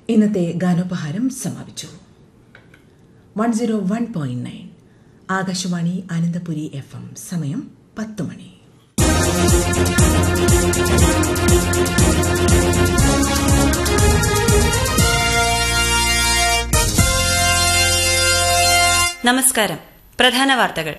ഇന്നത്തെ ഗാനോപഹാരം സമാപിച്ചു one zero one point nine Akashvani Ananthapuri F M സമയം പത്ത് മണി നമസ്കാരം പ്രധാന വാർത്തകൾ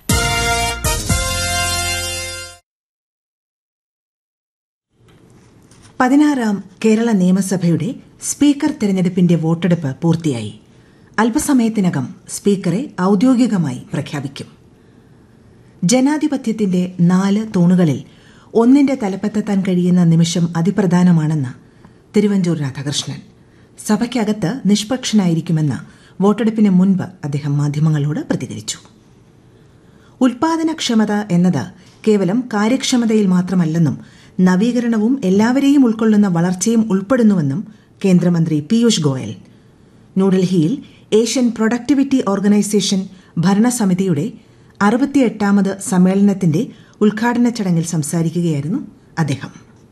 പതിനാറാം കേരള നിയമസഭയുടെ സ്പീക്കർ തെരഞ്ഞെടുപ്പിന്റെ വോട്ടെടുപ്പ് പൂർത്തിയായി അല്പസമയത്തിനകം സ്പീക്കറെ ഔദ്യോഗികമായി പ്രഖ്യാപിക്കും ജനാധിപത്യത്തിന്റെ നാല് തൂണുകളിൽ ഒന്നിന്റെ തലപ്പത്തെത്താൻ കഴിയുന്ന നിമിഷം അതിപ്രധാനമാണെന്ന് തിരുവഞ്ചൂർ രാധാകൃഷ്ണൻ സഭയ്ക്കകത്ത് നിഷ്പക്ഷനായിരിക്കുമെന്ന് വോട്ടെടുപ്പിന് മുൻപ് അദ്ദേഹം മാധ്യമങ്ങളോട് പ്രതികരിച്ചു ഉൽപാദനക്ഷമത എന്നത് കേവലം കാര്യക്ഷമതയിൽ മാത്രമല്ലെന്നും നവീകരണവും എല്ലാവരെയും ഉൾക്കൊള്ളുന്ന വളർച്ചയും ഉൾപ്പെടുന്നുവെന്നും കേന്ദ്രമന്ത്രി പീയൂഷ് ഗോയൽ ന്യൂഡൽഹിയിൽ ഏഷ്യൻ പ്രൊഡക്ടിവിറ്റി ഓർഗനൈസേഷൻ ഭരണസമിതിയുടെ അറുപത്തിയെട്ടാമത് സമ്മേളനത്തിന്റെ ഉദ്ഘാടന ചടങ്ങിൽ സംസാരിക്കുകയായിരുന്നു അദ്ദേഹം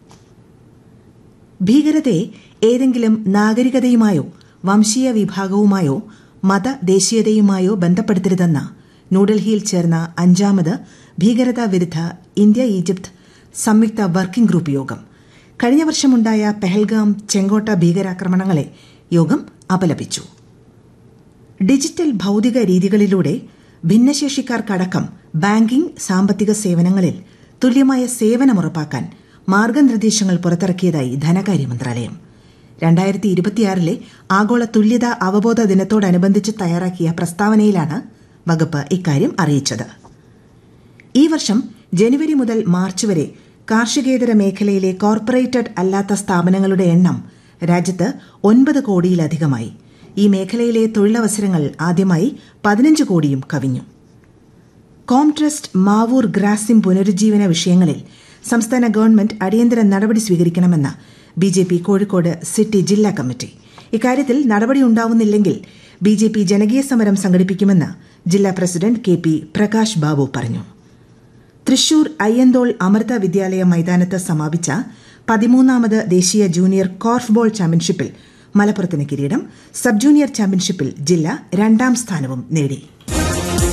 ഭീകരതയെ ഏതെങ്കിലും നാഗരികതയുമായോ വംശീയ വിഭാഗവുമായോ മതദേശീയതയുമായോ ബന്ധപ്പെടുത്തരുതെന്ന ന്യൂഡൽഹിയിൽ ചേർന്ന അഞ്ചാമത് ഭീകരതാ വിരുദ്ധ ഇന്ത്യ ഈജിപ്ത് സംയുക്ത വർക്കിംഗ് ഗ്രൂപ്പ് യോഗം കഴിഞ്ഞ വർഷമുണ്ടായ പെഹൽഗാം ചെങ്കോട്ട ഭീകരാക്രമണങ്ങളെ യോഗം അപലപിച്ചു ഡിജിറ്റൽ ഭൌതിക രീതികളിലൂടെ ഭിന്നശേഷിക്കാർക്കടക്കം ബാങ്കിംഗ് സാമ്പത്തിക സേവനങ്ങളിൽ തുല്യമായ സേവനം ഉറപ്പാക്കാൻ മാർഗനിർദ്ദേശങ്ങൾ പുറത്തിറക്കിയതായി ധനകാര്യ മന്ത്രാലയം രണ്ടായിരത്തി ഇരുപത്തിയാറിലെ ആഗോള തുല്യതാ അവബോധ ദിനത്തോടനുബന്ധിച്ച് തയ്യാറാക്കിയ പ്രസ്താവനയിലാണ് വകുപ്പ് ഇക്കാര്യം അറിയിച്ചത് ഈ വർഷം ജനുവരി മുതൽ മാർച്ച് വരെ കാർഷികേതര മേഖലയിലെ കോർപ്പറേറ്റഡ് അല്ലാത്ത സ്ഥാപനങ്ങളുടെ എണ്ണം രാജ്യത്ത് ഒൻപത് കോടിയിലധികമായി ഈ മേഖലയിലെ തൊഴിലവസരങ്ങൾ ആദ്യമായി പതിനഞ്ച് കോടിയും കവിഞ്ഞു കോംട്രസ്റ്റ് മാവൂർ ഗ്രാസിം പുനരുജ്ജീവന വിഷയങ്ങളിൽ സംസ്ഥാന ഗവൺമെന്റ് അടിയന്തര നടപടി സ്വീകരിക്കണമെന്ന് B J P Kozhikode city ജില്ലാ കമ്മിറ്റി ഇക്കാര്യത്തിൽ നടപടി ഉണ്ടാവുന്നില്ലെങ്കിൽ ബി ജെ പി ജനകീയ സമരം സംഘടിപ്പിക്കുമെന്ന് ജില്ലാ president K P Prakash Babu പറഞ്ഞു തൃശൂർ അയ്യന്തോൾ അമൃത വിദ്യാലയ മൈതാനത്ത് സമാപിച്ച പതിമൂന്നാമത് ദേശീയ ജൂനിയർ കോർഫ്ബോൾ ചാമ്പ്യൻഷിപ്പിൽ മലപ്പുറത്തിന് കിരീടം സബ് ജൂനിയർ ചാമ്പ്യൻഷിപ്പിൽ ജില്ല രണ്ടാം സ്ഥാനവും നേടി